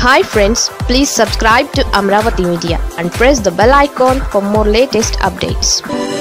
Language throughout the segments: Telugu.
hi friends please subscribe to Amaravati media and press the bell icon for more latest updates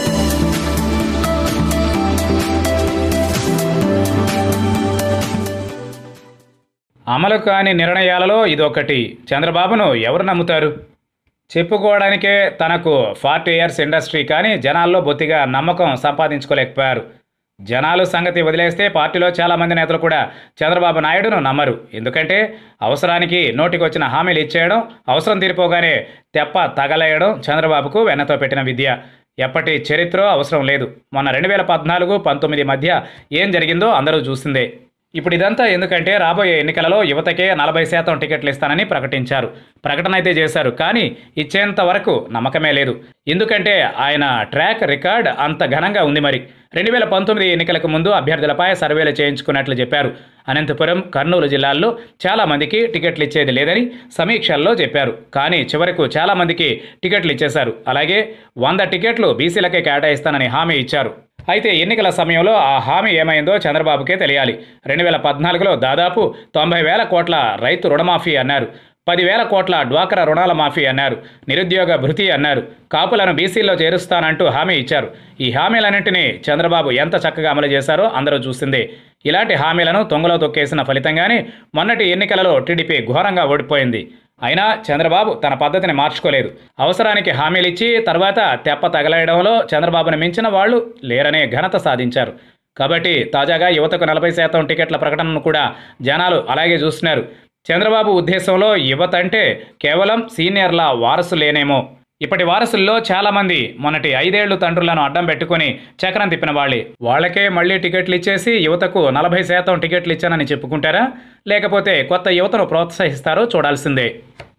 అమలు కాని నిర్ణయాలలో ఇదొకటి చంద్రబాబును ఎవరు నమ్ముతారు చెప్పుకోవడానికే తనకు ఫార్టీ ఇయర్స్ ఇండస్ట్రీ కానీ జనాల్లో బొత్తిగా నమ్మకం సంపాదించుకోలేకపోయారు జనాలు సంగతి వదిలేస్తే పార్టీలో చాలామంది నేతలు కూడా చంద్రబాబు నాయుడును నమ్మరు ఎందుకంటే అవసరానికి నోటికొచ్చిన హామీలు ఇచ్చేయడం అవసరం తీరిపోగానే తెప్ప తగలేయడం చంద్రబాబుకు వెన్నతో పెట్టిన విద్య ఎప్పటి చరిత్ర అవసరం లేదు మొన్న రెండు వేల పద్నాలుగు పంతొమ్మిది మధ్య ఏం జరిగిందో అందరూ చూసిందే ఇప్పుడు ఇదంతా ఎందుకంటే రాబోయే ఎన్నికలలో యువతకే నలభై శాతం టికెట్లు ఇస్తానని ప్రకటించారు ప్రకటన అయితే చేశారు కానీ ఇచ్చేంత వరకు నమ్మకమే లేదు ఎందుకంటే ఆయన ట్రాక్ రికార్డ్ అంత ఘనంగా ఉంది మరి రెండు వేల పంతొమ్మిది ఎన్నికలకు ముందు అభ్యర్థులపై సర్వేలు చేయించుకున్నట్లు చెప్పారు అనంతపురం కర్నూలు జిల్లాల్లో చాలా మందికి టికెట్లు ఇచ్చేది లేదని సమీక్షల్లో చెప్పారు కానీ చివరకు చాలా మందికి టికెట్లు ఇచ్చేశారు అలాగే వంద టికెట్లు బీసీలకే కేటాయిస్తానని హామీ ఇచ్చారు అయితే ఎన్నికల సమయంలో ఆ హామీ ఏమైందో చంద్రబాబుకే తెలియాలి రెండు వేల పద్నాలుగులో దాదాపు తొంభై వేల కోట్ల రైతు రుణమాఫీ అన్నారు పదివేల కోట్ల డ్వాక్రా రుణాల మాఫీ అన్నారు నిరుద్యోగ భృతి అన్నారు కాపులను బీసీల్లో చేరుస్తానంటూ హామీ ఇచ్చారు ఈ హామీలన్నింటినీ చంద్రబాబు ఎంత చక్కగా అమలు చేశారో అందరూ చూసిందే ఇలాంటి హామీలను తొంగలో తొక్కేసిన ఫలితంగానే మొన్నటి ఎన్నికలలో టీడీపీ ఘోరంగా ఓడిపోయింది అయినా చంద్రబాబు తన పద్ధతిని మార్చుకోలేదు అవసరానికి హామీలిచ్చి తర్వాత తెప్ప తగలేయడంలో చంద్రబాబును మించిన వాళ్ళు లేరనే ఘనత సాధించారు కాబట్టి తాజాగా యువతకు నలభై శాతం టికెట్ల ప్రకటనను కూడా జనాలు అలాగే చూస్తున్నారు చంద్రబాబు ఉద్దేశంలో యువత అంటే కేవలం సీనియర్ల వారసులేనేమో ఇప్పటి వారసుల్లో చాలామంది మొన్నటి ఐదేళ్లు తండ్రులను అడ్డం పెట్టుకుని చక్రం తిప్పిన వాళ్ళే వాళ్ళకే మళ్ళీ టికెట్లు ఇచ్చేసి యువతకు నలభై శాతం టికెట్లు ఇచ్చానని చెప్పుకుంటారా లేకపోతే కొత్త యువతను ప్రోత్సహిస్తారో చూడాల్సిందే